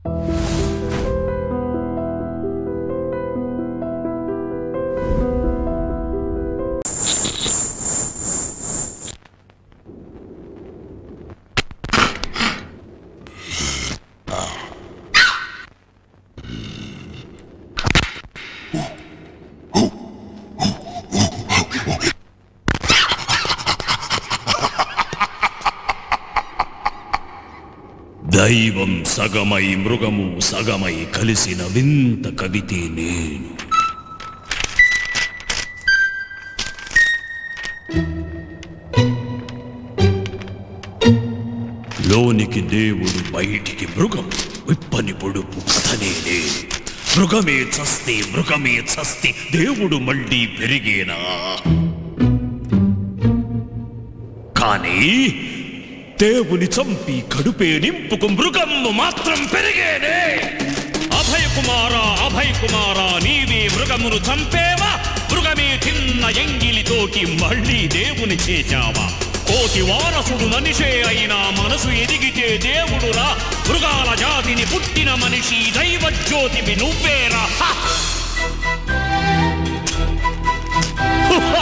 దైవం సగమై మృగము సగమై కలిసిన వింత కవితే నేను లోనికి దేవుడు బయటికి మృగం విప్పని పొడుపు కథనే నేను మృగమే చస్తే మృగమే చస్తే దేవుడు మళ్ళీ పెరిగేనా కానీ దేవుని చంపి కడుపే నింపుకు మృగమ్ము మాత్రం పెరిగేనే అభయ కుమారా అభయ కుమారా నీవే మృగమును చంపేవా మృగమే తిన్న ఎంగిలితోకి మళ్ళీ దేవుని చేశావా కోటి వారసుడు మనిషే అయినా మనసు ఎదిగితే దేవుడురా మృగాల జాతిని పుట్టిన మనిషి దైవ జ్యోతివి నువ్వేరా హ! హుహ!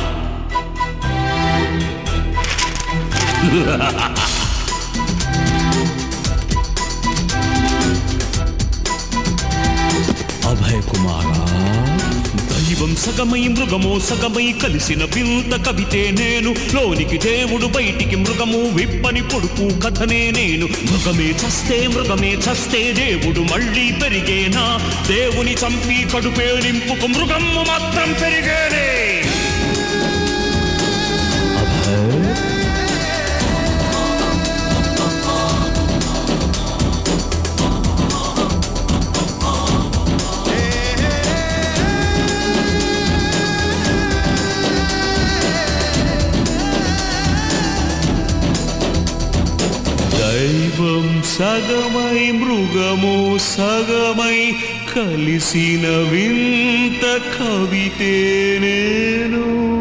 అభయ కుమారా దైవం సగమై మృగము సగమై కలిసిన వింత కవితే నేను లోనికి దేవుడు బయటికి మృగము విప్పని పొడుపు కథనే నేను మృగమే చస్తే మృగమే చస్తే దేవుడు మళ్ళీ పెరిగేనా దేవుని చంపి కడుపే నింపుకు మృగము మాత్రం పెరిగేనే అభయ్ దైవం సగమై మృగము సగమై కలిసిన వింత కవితే నేను